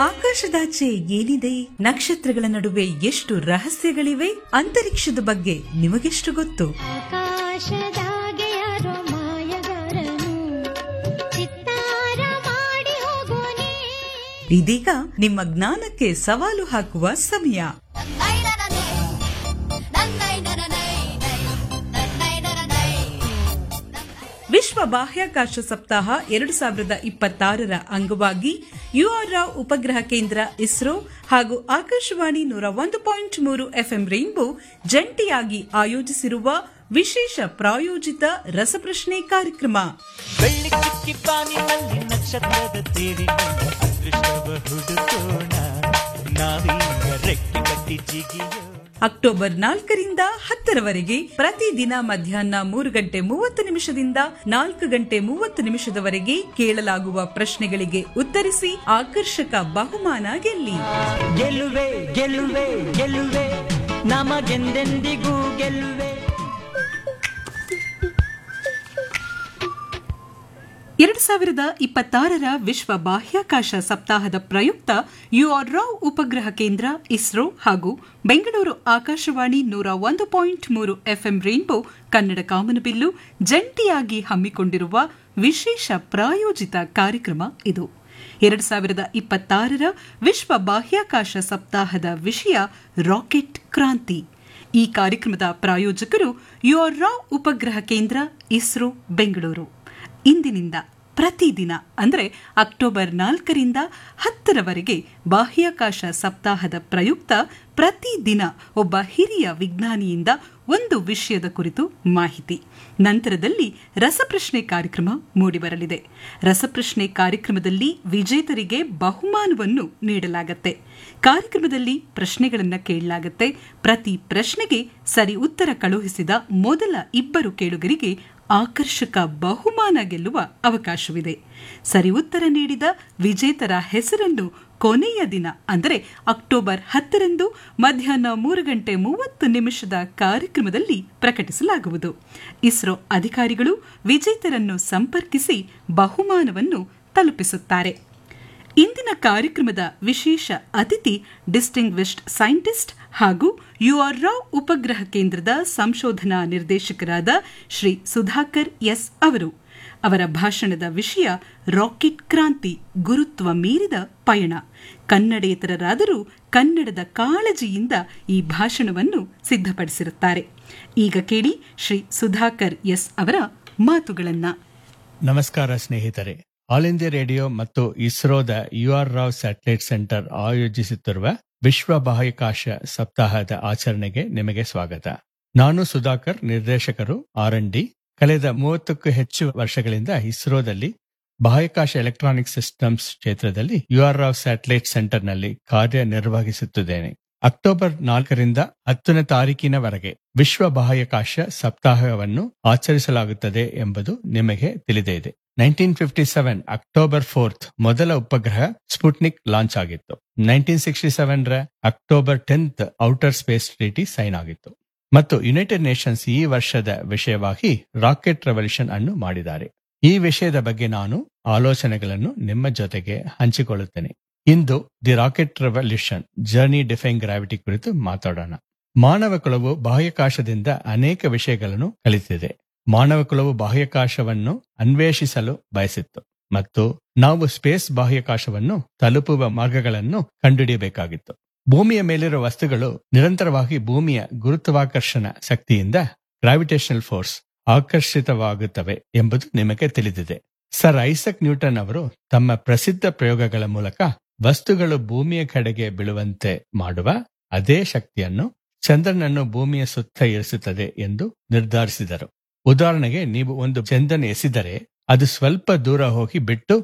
ಆಕಾಶದಾಚೆ ಏನಿದೆ ನಕ್ಷತ್ರಗಳ ನಡುವೆ ಎಷ್ಟು ರಹಸ್ಯಗಳಿವೆ ಅಂತರಿಕ್ಷದ ಬಗ್ಗೆ ನಿಮಗೆಷ್ಟು ಗೊತ್ತು ಆಕಾಶದಾಗೆ ಯಾರೋ ಮಾಯಗಾರನು ಚಿತ್ತಾರ ಮಾಡಿ ಹೋಗೋನೆ ಇದೀಗ ನಿಮ್ಮ ಜ್ಞಾನಕ್ಕೆ ಸವಾಲು ಹಾಕುವ ಸಮಯ ವಿಶ್ವ ಬಾಹ್ಯಾಕಾಶ ಸಪ್ತಾಹ ಎರಡು ಸಾವಿರದ ಇಪ್ಪತ್ತಾರರ ಅಂಗವಾಗಿ ಯುಆರ್ ರಾವ್ ಉಪಗ್ರಹ ಕೇಂದ್ರ ಇಸ್ರೋ ಹಾಗೂ ಆಕಾಶವಾಣಿ ನೂರ ಒಂದು ಪಾಯಿಂಟ್ ಮೂರು ಎಫ್ಎಂ ರೈನ್ಬೋ ಜಂಟಿಯಾಗಿ ಆಯೋಜಿಸಿರುವ ವಿಶೇಷ ಪ್ರಾಯೋಜಿತ ರಸಪ್ರಶ್ನೆ ಕಾರ್ಯಕ್ರಮ ಬೆಳ್ಳಿ ಕಿಕ್ಕಿ ಬಾನಿನಲ್ಲಿ ನಕ್ಷತ್ರದ ತೀರಿನಲ್ಲಿ ಅದೃಷ್ಟವ ಹುಡುಕೋಣ ನಾವೀಗ ರೆಕ್ಕೆ ಕಟ್ಟಿ ಜಿಗಿಯೋಣ ಅಕ್ಟೋಬರ್ ನಾಲ್ಕರಿಂದ ಹತ್ತರವರೆಗೆ ಪ್ರತಿದಿನ ಮಧ್ಯಾಹ್ನ ಮೂರು ಗಂಟೆ ಮೂವತ್ತು ನಿಮಿಷದಿಂದ ನಾಲ್ಕು ಗಂಟೆ ಮೂವತ್ತು ನಿಮಿಷದವರೆಗೆ ಕೇಳಲಾಗುವ ಪ್ರಶ್ನೆಗಳಿಗೆ ಉತ್ತರಿಸಿ ಆಕರ್ಷಕ ಬಹುಮಾನ ಗೆಲ್ಲಿ ಗೆಲ್ಲುವೆ ಗೆಲ್ಲುವೆ ಗೆಲ್ಲುವೆ ನಮಗೆಂದೆಂದಿಗೂ ಗೆಲ್ಲುವೆ ಎರಡು ಸಾವಿರದ ಇಪ್ಪತ್ತಾರರ ವಿಶ್ವ ಬಾಹ್ಯಾಕಾಶ ಸಪ್ತಾಹದ ಪ್ರಯುಕ್ತ ಯುಆರ್ ರಾವ್ ಉಪಗ್ರಹ ಕೇಂದ್ರ ಇಸ್ರೋ ಹಾಗೂ ಬೆಂಗಳೂರು ಆಕಾಶವಾಣಿ ನೂರ ಒಂದು ಪಾಯಿಂಟ್ ಮೂರು ಎಫ್ಎಂ ರೈನ್ಬೋ ಕನ್ನಡ ಕಾಮನಬಿಲ್ಲು ಜಂಟಿಯಾಗಿ ಹಮ್ಮಿಕೊಂಡಿರುವ ವಿಶೇಷ ಪ್ರಾಯೋಜಿತ ಕಾರ್ಯಕ್ರಮ ಇದು ಎರಡು ಸಾವಿರದ ಇಪ್ಪತ್ತಾರರ ವಿಶ್ವ ಬಾಹ್ಯಾಕಾಶ ಸಪ್ತಾಹದ ವಿಷಯ ರಾಕೆಟ್ ಕ್ರಾಂತಿ ಈ ಕಾರ್ಯಕ್ರಮದ ಪ್ರಾಯೋಜಕರು ಯುಆರ್ ರಾವ್ ಉಪಗ್ರಹ ಕೇಂದ್ರ ಇಸ್ರೋ ಬೆಂಗಳೂರು ಇಂದಿನಿಂದ ಪ್ರತಿದಿನ ಅಂದರೆ ಅಕ್ಟೋಬರ್ ನಾಲ್ಕರಿಂದ ಹತ್ತರವರೆಗೆ ಬಾಹ್ಯಾಕಾಶ ಸಪ್ತಾಹದ ಪ್ರಯುಕ್ತ ಪ್ರತಿದಿನ ಒಬ್ಬ ಹಿರಿಯ ವಿಜ್ಞಾನಿಯಿಂದ ಒಂದು ವಿಷಯದ ಕುರಿತು ಮಾಹಿತಿ ನಂತರದಲ್ಲಿ ರಸಪ್ರಶ್ನೆ ಕಾರ್ಯಕ್ರಮ ಮೂಡಿಬರಲಿದೆ ರಸಪ್ರಶ್ನೆ ಕಾರ್ಯಕ್ರಮದಲ್ಲಿ ವಿಜೇತರಿಗೆ ಬಹುಮಾನವನ್ನು ನೀಡಲಾಗತ್ತೆ ಕಾರ್ಯಕ್ರಮದಲ್ಲಿ ಪ್ರಶ್ನೆಗಳನ್ನು ಕೇಳಲಾಗತ್ತೆ ಪ್ರತಿ ಪ್ರಶ್ನೆಗೆ ಸರಿ ಉತ್ತರ ಕಳುಹಿಸಿದ ಮೊದಲ ಇಬ್ಬರು ಕೇಳುಗರಿಗೆ ಆಕರ್ಷಕ ಬಹುಮಾನ ಗೆಲ್ಲುವ ಅವಕಾಶವಿದೆ ಸರಿ ಉತ್ತರ ನೀಡಿದ ವಿಜೇತರ ಹೆಸರನ್ನು ಕೊನೆಯ ದಿನ ಅಂದರೆ ಅಕ್ಟೋಬರ್ ಹತ್ತರಂದು ಮಧ್ಯಾಹ್ನ ಮೂರು ಗಂಟೆ ಮೂವತ್ತು ನಿಮಿಷದ ಕಾರ್ಯಕ್ರಮದಲ್ಲಿ ಪ್ರಕಟಿಸಲಾಗುವುದು ಇಸ್ರೋ ಅಧಿಕಾರಿಗಳು ವಿಜೇತರನ್ನು ಸಂಪರ್ಕಿಸಿ ಬಹುಮಾನವನ್ನು ತಲುಪಿಸುತ್ತಾರೆ ಇಂದಿನ ಕಾರ್ಯಕ್ರಮದ ವಿಶೇಷ ಅತಿಥಿ ಡಿಸ್ಟಿಂಗ್ವಿಶ್ಡ್ ಸೈಂಟಿಸ್ಟ್ ಹಾಗೂ ಯುಆರ್ ರಾವ್ ಉಪಗ್ರಹ ಕೇಂದ್ರದ ಸಂಶೋಧನಾ ನಿರ್ದೇಶಕರಾದ ಶ್ರೀ ಸುಧಾಕರ್ ಎಸ್ ಅವರು ಅವರ ಭಾಷಣದ ವಿಷಯ ರಾಕೆಟ್ ಕ್ರಾಂತಿ ಗುರುತ್ವ ಮೀರಿದ ಪಯಣ ಕನ್ನಡೇತರರಾದರೂ ಕನ್ನಡದ ಕಾಳಜಿಯಿಂದ ಈ ಭಾಷಣವನ್ನು ಸಿದ್ಧಪಡಿಸಿರುತ್ತಾರೆ ಈಗ ಕೇಳಿ ಶ್ರೀ ಸುಧಾಕರ್ ಎಸ್ ಅವರ ಮಾತುಗಳನ್ನ ನಮಸ್ಕಾರ ಸ್ನೇಹಿತರೆ ಆಲ್ ಇಂಡಿಯಾ ರೇಡಿಯೋ ಮತ್ತು ಇಸ್ರೋದ U R Rao satellite centre ಆಯೋಜಿಸುತ್ತಿರುವ ವಿಶ್ವ ಬಾಹ್ಯಾಕಾಶ ಸಪ್ತಾಹದ ಆಚರಣೆಗೆ ನಿಮಗೆ ಸ್ವಾಗತ ನಾನು ಸುಧಾಕರ್ ನಿರ್ದೇಶಕರು ಆರ್ ಎನ್ ಡಿ ಕಳೆದ ಮೂವತ್ತಕ್ಕೂ ಹೆಚ್ಚು ವರ್ಷಗಳಿಂದ ಇಸ್ರೋದಲ್ಲಿ ಬಾಹ್ಯಾಕಾಶ ಎಲೆಕ್ಟ್ರಾನಿಕ್ ಸಿಸ್ಟಮ್ಸ್ ಕ್ಷೇತ್ರದಲ್ಲಿ ಯು ಆರ್ ರಾವ್ ಸ್ಯಾಟಲೈಟ್ ಸೆಂಟರ್ನಲ್ಲಿ ಕಾರ್ಯನಿರ್ವಹಿಸುತ್ತಿದ್ದೇನೆ ಅಕ್ಟೋಬರ್ ನಾಲ್ಕರಿಂದ ಹತ್ತನೇ ತಾರೀಕಿನವರೆಗೆ ವಿಶ್ವ ಬಾಹ್ಯಾಕಾಶ ಸಪ್ತಾಹವನ್ನು ಆಚರಿಸಲಾಗುತ್ತದೆ ಎಂಬುದು ನಿಮಗೆ ತಿಳಿದೇ ಇದೆ nineteen fifty seven October fourth ಮೊದಲ ಉಪಗ್ರಹ ಸ್ಪುಟ್ನಿಕ್ ಲಾಂಚ್ ಆಗಿತ್ತು ನೈನ್ಟೀನ್ ಸಿಕ್ಸ್ಟಿ ಸೆವೆನ್ ರ October tenth outer space treaty sign ಆಗಿತ್ತು ಮತ್ತು ಯುನೈಟೆಡ್ ನೇಷನ್ಸ್ ಈ ವರ್ಷದ ವಿಷಯವಾಗಿ ರಾಕೆಟ್ ರೆವಲ್ಯೂಷನ್ ಅನ್ನು ಮಾಡಿದ್ದಾರೆ ಈ ವಿಷಯದ ಬಗ್ಗೆ ನಾನು ಆಲೋಚನೆಗಳನ್ನು ನಿಮ್ಮ ಜೊತೆಗೆ ಹಂಚಿಕೊಳ್ಳುತ್ತೇನೆ ಇಂದು the rocket revolution journey define gravity ಕುರಿತು ಮಾತಾಡೋಣ ಮಾನವ ಕುಲವು ಬಾಹ್ಯಾಕಾಶದಿಂದ ಅನೇಕ ವಿಷಯಗಳನ್ನು ಕಲಿತಿದೆ ಮಾನವ ಕುಲವು ಬಾಹ್ಯಾಕಾಶವನ್ನು ಅನ್ವೇಷಿಸಲು ಬಯಸಿತ್ತು ಮತ್ತು ನಾವು ಸ್ಪೇಸ್ ಬಾಹ್ಯಾಕಾಶವನ್ನು ತಲುಪುವ ಮಾರ್ಗಗಳನ್ನು ಕಂಡುಹಿಡಿಯಬೇಕಾಗಿತ್ತು ಭೂಮಿಯ ಮೇಲಿರುವ ವಸ್ತುಗಳು ನಿರಂತರವಾಗಿ ಭೂಮಿಯ ಗುರುತ್ವಾಕರ್ಷಣ ಶಕ್ತಿಯಿಂದ ಗ್ರಾವಿಟೇಷನಲ್ ಫೋರ್ಸ್ ಆಕರ್ಷಿತವಾಗುತ್ತವೆ ಎಂಬುದು ನಿಮಗೆ ತಿಳಿದಿದೆ ಸರ್ ಐಸಕ್ ನ್ಯೂಟನ್ ಅವರು ತಮ್ಮ ಪ್ರಸಿದ್ಧ ಪ್ರಯೋಗಗಳ ಮೂಲಕ ವಸ್ತುಗಳು ಭೂಮಿಯ ಕಡೆಗೆ ಬೀಳುವಂತೆ ಮಾಡುವ ಅದೇ ಶಕ್ತಿಯನ್ನು ಚಂದ್ರನನ್ನು ಭೂಮಿಯ ಸುತ್ತ ಇರಿಸುತ್ತದೆ ಎಂದು ನಿರ್ಧರಿಸಿದರು ಉದಾಹರಣೆಗೆ ನೀವು ಒಂದು ಚಂದ್ರನ ಎಸೆದರೆ ಅದು ಸ್ವಲ್ಪ ದೂರ ಹೋಗಿ ಬಿಟ್ಟು